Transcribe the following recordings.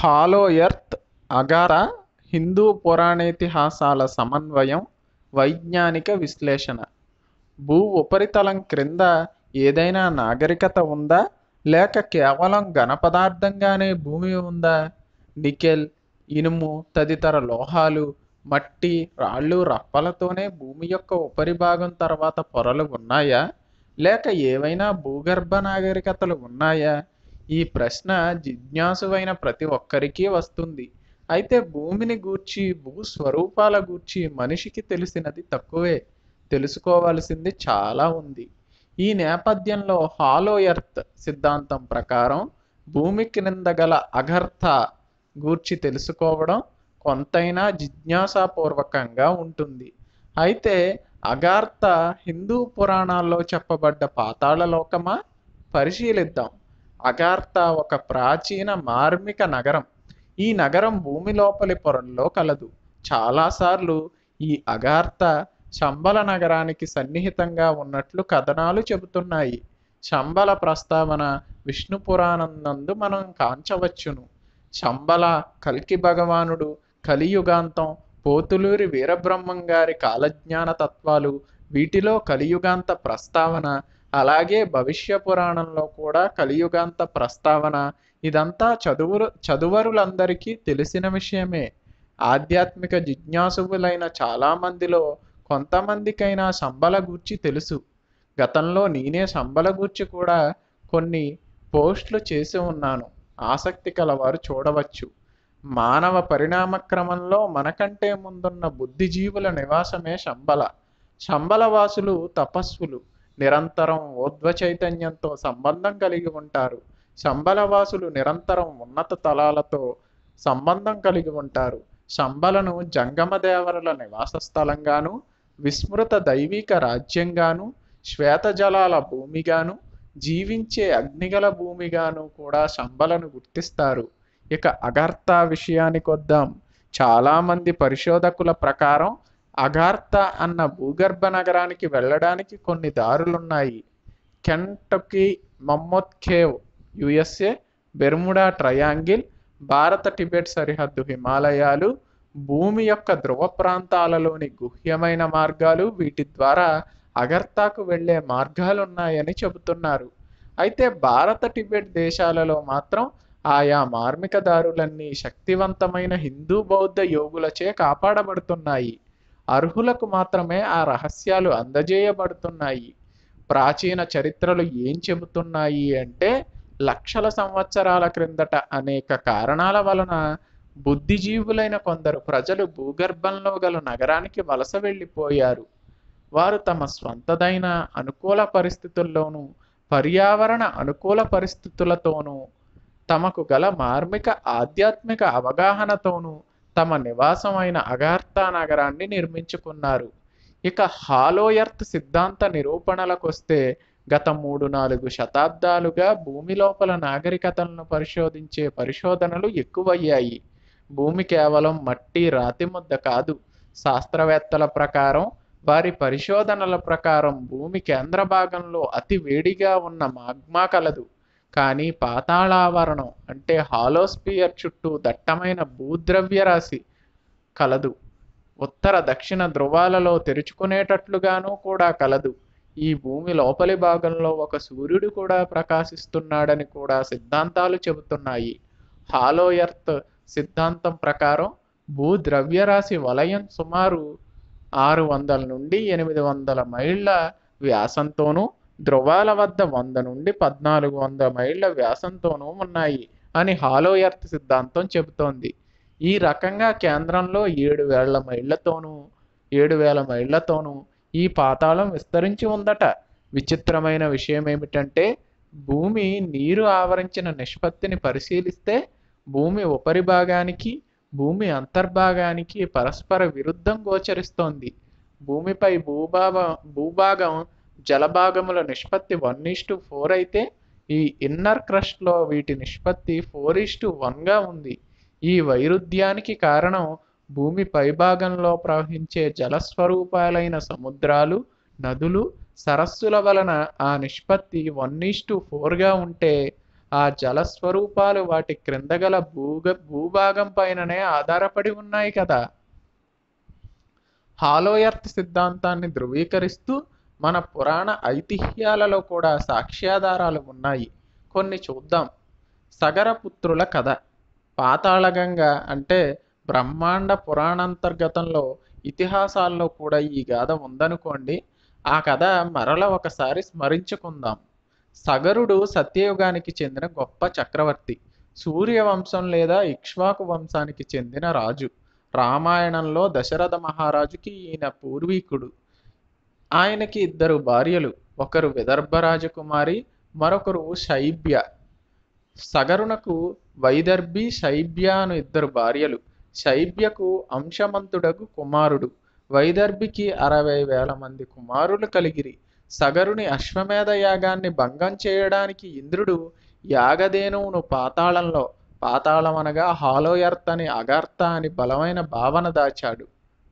hollow earth Agartha Hindu పురాణేతిహాసాల సమన్వయం వైజ్ఞానిక విశ్లేషణ భూ ఉపరితలం క్రింద ఏదైనా నాగరికత ఉందా లేక కేవలం ఘనపదార్థంగానే భూమి ఉందా నికెల్ ఇనుము తదితర లోహాలు మట్టి రాళ్ళు రప్పలతోనే భూమి యొక్క ఉపరిభాగం తర్వాత పొరలు ఉన్నాయా లేక ఏవైనా భూగర్భ నాగరికతలు ఉన్నాయా ఈ ప్రశ్న జిజ్ఞాసువైన ప్రతి ఒక్కరికి వస్తుంది అయితే భూమిని గూర్చి భూస్వరూపాల గూర్చి మనిషికి తెలిసినది తక్కువే తెలుసుకోవాల్సింది చాలా ఉంది ఈ నేపథ్యంలో హాలో ఎర్త్ సిద్ధాంతం ప్రకారం భూమి క్రింద గల అగర్థ గూర్చి తెలుసుకోవడం కొంతైనా జిజ్ఞాసాపూర్వకంగా ఉంటుంది అయితే అగార్త హిందూ పురాణాల్లో చెప్పబడ్డ పాతాళ లోకమా పరిశీలిద్దాం అగార్త ఒక ప్రాచీన మార్మిక నగరం ఈ నగరం భూమి లోపలి పొరల్లో కలదు చాలాసార్లు ఈ అగార్త చంబల నగరానికి సన్నిహితంగా ఉన్నట్లు కథనాలు చెబుతున్నాయి చంబల ప్రస్తావన విష్ణు పురాణం నందు మనం కాంచవచ్చును చంబల కల్కి భగవానుడు కలియుగాంతం పోతులూరి వీరబ్రహ్మం గారి కాలజ్ఞాన తత్వాలు వీటిలో కలియుగాంత ప్రస్తావన అలాగే భవిష్య పురాణంలో కూడా కలియుగాంత ప్రస్తావన ఇదంతా చదువురు చదువరులందరికీ తెలిసిన విషయమే ఆధ్యాత్మిక జిజ్ఞాసువులైన చాలామందిలో కొంతమందికైనా సంబల గూర్చి తెలుసు గతంలో నేనే సంబల గూర్చి కూడా కొన్ని పోస్టులు చేసి ఉన్నాను ఆసక్తి కలవారు చూడవచ్చు మానవ పరిణామ క్రమంలో మనకంటే ముందున్న బుద్ధిజీవుల నివాసమే శంబల శంబలవాసులు తపస్సులు నిరంతరం ఊర్ధ్వ చైతన్యంతో సంబంధం కలిగి ఉంటారు శంబలవాసులు నిరంతరం ఉన్నత తలాలతో సంబంధం కలిగి ఉంటారు శంబలను జంగమ దేవరల నివాస స్థలంగాను విస్మృత దైవిక రాజ్యంగాను శ్వేతజలాల భూమిగాను జీవించే అగ్నిగల భూమిగాను కూడా శంబలను గుర్తిస్తారు ఇక అగార్త విషయానికి వద్దాం చాలామంది పరిశోధకుల ప్రకారం అగార్త అన్న భూగర్భ నగరానికి వెళ్ళడానికి కొన్ని దారులున్నాయి Kentucky mammoth cave USA Bermuda triangle భారత టిబెట్ సరిహద్దు హిమాలయాలు భూమి యొక్క ధ్రువ ప్రాంతాలలోని గుహ్యమైన మార్గాలు వీటి ద్వారా అగర్తాకు వెళ్ళే మార్గాలున్నాయని చెబుతున్నారు అయితే భారత టిబెట్ దేశాలలో మాత్రం ఆయా మార్మిక దారులన్నీ శక్తివంతమైన హిందూ బౌద్ధ యోగులచే కాపాడబడుతున్నాయి అర్హులకు మాత్రమే ఆ రహస్యాలు అందజేయబడుతున్నాయి ప్రాచీన చరిత్రలు ఏం చెబుతున్నాయి అంటే లక్షల సంవత్సరాల క్రిందట అనేక కారణాల వలన బుద్ధిజీవులైన కొందరు ప్రజలు భూగర్భంలో గల నగరానికి వలస వెళ్ళిపోయారు వారు తమ స్వంతదైన అనుకూల పరిస్థితుల్లోనూ పర్యావరణ అనుకూల పరిస్థితులతోనూ తమకు గల మార్మిక ఆధ్యాత్మిక అవగాహనతోనూ తమ నివాసమైన అగార్తా నగరాన్ని నిర్మించుకున్నారు ఇక హాలో ఎర్త్ సిద్ధాంత నిరూపణలకొస్తే గత మూడు నాలుగు శతాబ్దాలుగా భూమి లోపల నాగరికతలను పరిశోధించే పరిశోధనలు ఎక్కువయ్యాయి భూమి కేవలం మట్టి రాతి ముద్ద కాదు శాస్త్రవేత్తల ప్రకారం వారి పరిశోధనల ప్రకారం భూమి కేంద్ర భాగంలో అతి వేడిగా ఉన్న మాగ్మా కలదు కానీ పాతాళావరణం అంటే హాలోస్పియర్ చుట్టూ దట్టమైన భూద్రవ్య రాశి కలదు ఉత్తర దక్షిణ ధ్రువాలలో తెరుచుకునేటట్లుగాను కూడా కలదు ఈ భూమి లోపలి భాగంలో ఒక సూర్యుడు కూడా ప్రకాశిస్తున్నాడని కూడా సిద్ధాంతాలు చెబుతున్నాయి హాలో ఎర్త్ సిద్ధాంతం ప్రకారం భూద్రవ్యరాశి వలయం సుమారు ఆరు వందల నుండి ఎనిమిది వందల మైళ్ళ వ్యాసంతోనూ ధ్రువాల వద్ద వంద నుండి పద్నాలుగు వందల మైళ్ళ వ్యాసంతోనూ ఉన్నాయి అని హాలో ఎర్త్ సిద్ధాంతం చెబుతోంది ఈ రకంగా కేంద్రంలో ఏడు వేల మైళ్ళతోనూ ఏడు వేల మైళ్ళతోనూ ఈ పాతాళం విస్తరించి ఉందట విచిత్రమైన విషయం ఏమిటంటే భూమి నీరు ఆవరించిన నిష్పత్తిని పరిశీలిస్తే భూమి ఉపరిభాగానికి భూమి అంతర్భాగానికి పరస్పర విరుద్ధం గోచరిస్తోంది భూమిపై భూభాగం భూభాగం జలభాగముల నిష్పత్తి వన్ ఈస్టు ఫోర్ అయితే ఈ ఇన్నర్ క్రస్ట్లో వీటి నిష్పత్తి ఫోర్ ఈస్టు వన్గా ఉంది ఈ వైరుధ్యానికి కారణం భూమి పైభాగంలో ప్రవహించే జలస్వరూపాలైన సముద్రాలు నదులు సరస్సుల వలన ఆ నిష్పత్తి వన్ ఈస్టు ఫోర్గా ఉంటే ఆ జలస్వరూపాలు వాటి క్రింద గల భూగ భూభాగం పైననే ఆధారపడి ఉన్నాయి కదా హాలో ఎర్త్ సిద్ధాంతాన్ని ధృవీకరిస్తూ మన పురాణ ఐతిహ్యాలలో కూడా సాక్ష్యాధారాలు ఉన్నాయి కొన్ని చూద్దాం సగరపుత్రుల కథ పాతాళగంగ అంటే బ్రహ్మాండ పురాణాంతర్గతంలో ఇతిహాసాల్లో కూడా ఈ గాథ ఉందనుకోండి ఆ కథ మరల ఒకసారి స్మరించుకుందాం సగరుడు సత్యయుగానికి చెందిన గొప్ప చక్రవర్తి సూర్యవంశం లేదా ఇక్ష్వాకు వంశానికి చెందిన రాజు రామాయణంలో దశరథ మహారాజుకి ఈయన పూర్వీకుడు ఆయనకి ఇద్దరు భార్యలు ఒకరు విదర్భ రాజకుమారి మరొకరు శైబ్య సగరునకు వైదర్భి శైబ్య అను ఇద్దరు భార్యలు శైబ్యకు అంశమంతుడకు కుమారుడు వైదర్భికి అరవై వేల మంది కుమారులు కలిగిరి సగరుని అశ్వమేధ యాగాన్ని భంగం చేయడానికి ఇంద్రుడు యాగధేనువును పాతాళంలో పాతాళం అనగా హాలోయర్త్ అని అగర్త అని బలమైన భావన దాచాడు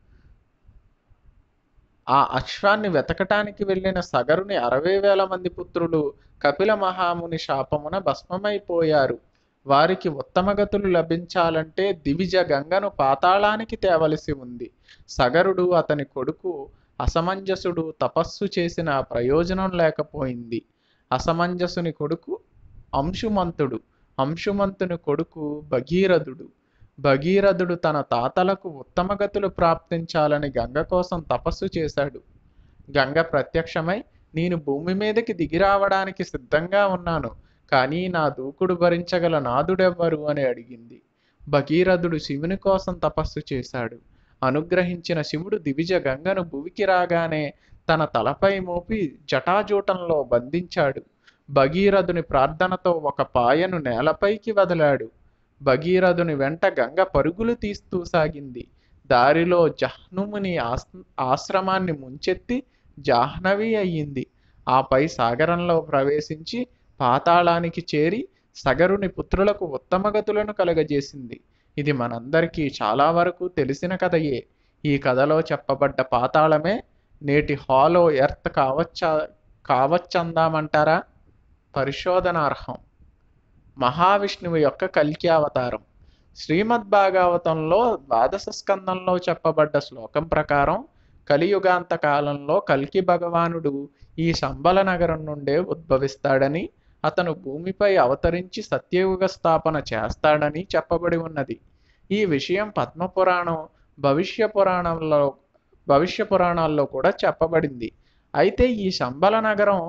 ఆ అశ్వాన్ని వెతకటానికి వెళ్ళిన సగరుని అరవై వేల మంది పుత్రులు కపిల మహాముని శాపమున భస్మమైపోయారు వారికి ఉత్తమగతులు లభించాలంటే దివిజ గంగను పాతాళానికి తేవలసి ఉంది సగరుడు అతని కొడుకు అసమంజసుడు తపస్సు చేసిన ప్రయోజనం లేకపోయింది అసమంజసుని కొడుకు అంశుమంతుడు అంశుమంతుని కొడుకు భగీరథుడు భగీరథుడు తన తాతలకు ఉత్తమగతులు ప్రాప్తించాలని గంగ కోసం తపస్సు చేశాడు గంగ ప్రత్యక్షమై నేను భూమి మీదకి దిగి రావడానికి సిద్ధంగా ఉన్నాను కానీ నా దూకుడు భరించగల నాదుడెవ్వరు అని అడిగింది భగీరథుడు శివుని కోసం తపస్సు చేశాడు అనుగ్రహించిన శివుడు దివిజ గంగను భువికి రాగానే తన తలపై మోపి జటాజూటంలో బంధించాడు భగీరథుని ప్రార్థనతో ఒక పాయను నేలపైకి వదిలాడు భగీరథుని వెంట గంగ పరుగులు తీస్తూ సాగింది దారిలో జహ్నుముని ఆస్ ఆశ్రమాన్ని ముంచెత్తి జాహ్నవి అయ్యింది ఆపై సాగరంలో ప్రవేశించి పాతాళానికి చేరి సగరుని పుత్రులకు ఉత్తమగతులను కలగజేసింది ఇది మనందరికీ చాలా వరకు తెలిసిన కథయే ఈ కథలో చెప్పబడ్డ పాతాళమే నేటి హాలో ఎర్త్ కావచ్చా కావచ్చందామంటారా పరిశోధనార్హం మహావిష్ణువు యొక్క కల్కి అవతారం శ్రీమద్ భాగవతంలో ద్వాదశ స్కందంలో చెప్పబడ్డ శ్లోకం ప్రకారం కలియుగాంత కాలంలో కల్కి భగవానుడు ఈ సంబల నగరం నుండే ఉద్భవిస్తాడని అతను భూమిపై అవతరించి సత్యయుగ స్థాపన చేస్తాడని చెప్పబడి ఉన్నది ఈ విషయం పద్మపురాణం భవిష్య పురాణంలో భవిష్య పురాణాల్లో కూడా చెప్పబడింది అయితే ఈ సంబల నగరం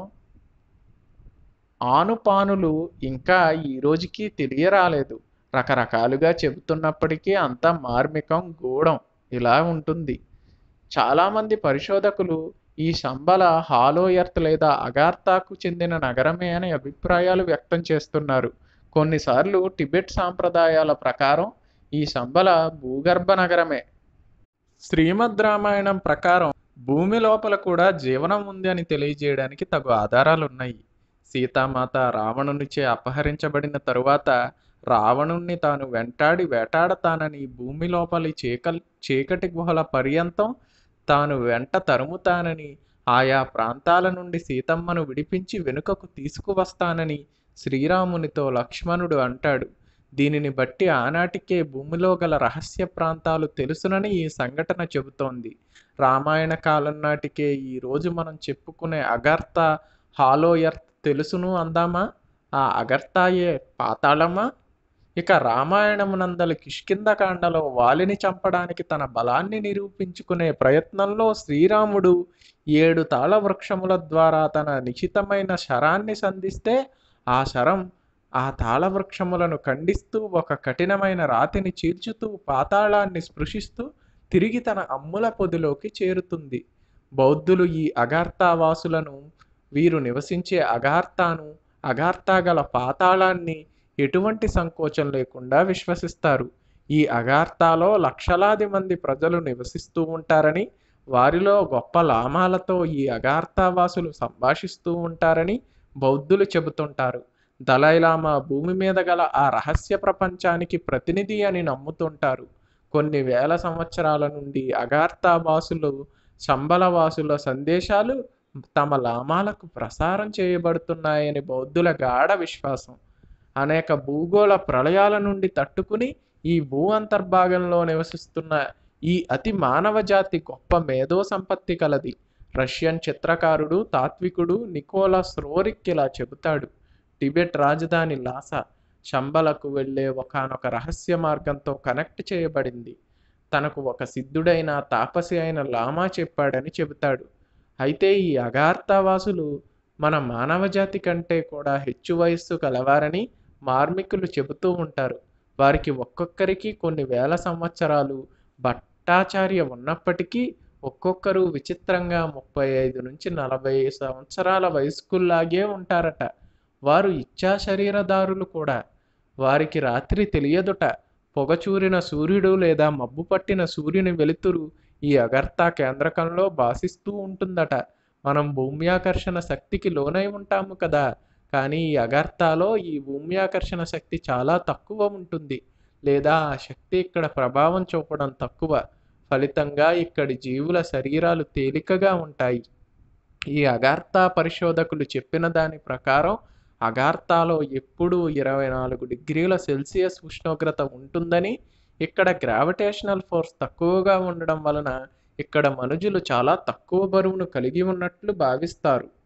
ఆనుపానులు ఇంకా ఈ రోజుకి తెలియరాలేదు రకరకాలుగా చెబుతున్నప్పటికీ అంతా మార్మికం గూఢం ఇలా ఉంటుంది చాలామంది పరిశోధకులు ఈ శంబల హాలో ఎర్త్ లేదా అగార్తాకు చెందిన నగరమే అనే అభిప్రాయాలు వ్యక్తం చేస్తున్నారు కొన్నిసార్లు టిబెట్ సాంప్రదాయాల ప్రకారం ఈ శంబల భూగర్భ నగరమే శ్రీమద్ రామాయణం ప్రకారం భూమి లోపల కూడా జీవనం ఉంది అని తెలియజేయడానికి తగు ఆధారాలు ఉన్నాయి సీతామాత రావణునిచే అపహరించబడిన తరువాత రావణుణ్ణి తాను వెంటాడి వేటాడతానని భూమి లోపలి చీకల్ చీకటి గుహల పర్యంతం తాను వెంట తరుముతానని ఆయా ప్రాంతాల నుండి సీతమ్మను విడిపించి వెనుకకు తీసుకువస్తానని శ్రీరామునితో లక్ష్మణుడు అంటాడు దీనిని బట్టి ఆనాటికే భూమిలో గల రహస్య ప్రాంతాలు తెలుసునని ఈ సంఘటన చెబుతోంది రామాయణ కాలం నాటికే ఈ రోజు మనం చెప్పుకునే అగర్త హాలో ఎర్త్ తెలుసును అందామా ఆ అగర్తాయే పాతాళమా ఇక రామాయణమునందలి కిష్కిందకాండలో వాలిని చంపడానికి తన బలాన్ని నిరూపించుకునే ప్రయత్నంలో శ్రీరాముడు ఏడు తాళ వృక్షముల ద్వారా తన నిశితమైన శరాన్ని సంధిస్తే ఆ శరం ఆ తాళ వృక్షములను ఖండిస్తూ ఒక కఠినమైన రాతిని చీల్చుతూ పాతాళాన్ని స్పృశిస్తూ తిరిగి తన అమ్ముల పొదిలోకి చేరుతుంది బౌద్ధులు ఈ అగార్తావాసులను వీరు నివసించే అగార్తాను అగార్తా గల పాతాళాన్ని ఎటువంటి సంకోచం లేకుండా విశ్వసిస్తారు ఈ అగార్తాలో లక్షలాది మంది ప్రజలు నివసిస్తూ ఉంటారని వారిలో గొప్ప లామాలతో ఈ అగార్తావాసులు సంభాషిస్తూ ఉంటారని బౌద్ధులు చెబుతుంటారు దలైలామా భూమి మీద గల ఆ రహస్య ప్రపంచానికి ప్రతినిధి అని నమ్ముతుంటారు కొన్ని వేల సంవత్సరాల నుండి అగార్తావాసులు సంబలవాసుల సందేశాలు తమ లామాలకు ప్రసారం చేయబడుతున్నాయని బౌద్ధుల గాఢ విశ్వాసం అనేక భూగోళ ప్రళయాల నుండి తట్టుకుని ఈ భూ అంతర్భాగంలో నివసిస్తున్న ఈ అతి మానవ జాతి గొప్ప మేధో సంపత్తి కలది రష్యన్ చిత్రకారుడు తాత్వికుడు నికోలస్ రోరిక్ ఇలా చెబుతాడు టిబెట్ రాజధాని లాసా శంబలకు వెళ్ళే ఒకానొక రహస్య మార్గంతో కనెక్ట్ చేయబడింది తనకు ఒక సిద్ధుడైన తాపసి అయిన లామా చెప్పాడని చెబుతాడు అయితే ఈ అగార్తావాసులు మన మానవజాతి కంటే కూడా హెచ్చు వయస్సు కలవారని మార్మికులు చెబుతూ ఉంటారు వారికి ఒక్కొక్కరికి కొన్ని వేల సంవత్సరాలు భట్టాచార్య ఉన్నప్పటికీ ఒక్కొక్కరు విచిత్రంగా ముప్పై ఐదు నుంచి నలభై సంవత్సరాల వయస్కుల్లాగే ఉంటారట వారు ఇచ్చా శరీరదారులు కూడా వారికి రాత్రి తెలియదుట పొగచూరిన సూర్యుడు లేదా మబ్బు పట్టిన సూర్యుని వెలుతురు ఈ అగర్తా కేంద్రకంలో భాసిస్తూ ఉంటుందట మనం భూమ్యాకర్షణ శక్తికి లోనై ఉంటాము కదా కానీ ఈ అగర్తాలో ఈ భూమ్యాకర్షణ శక్తి చాలా తక్కువ ఉంటుంది లేదా ఆ శక్తి ఇక్కడ ప్రభావం చూపడం తక్కువ ఫలితంగా ఇక్కడి జీవుల శరీరాలు తేలికగా ఉంటాయి ఈ అగార్తా పరిశోధకులు చెప్పిన దాని ప్రకారం అగార్తాలో ఎప్పుడూ ఇరవై నాలుగు డిగ్రీల సెల్సియస్ ఉష్ణోగ్రత ఉంటుందని ఇక్కడ గ్రావిటేషనల్ ఫోర్స్ తక్కువగా ఉండడం వలన ఇక్కడ మనుజులు చాలా తక్కువ బరువును కలిగి ఉన్నట్లు భావిస్తారు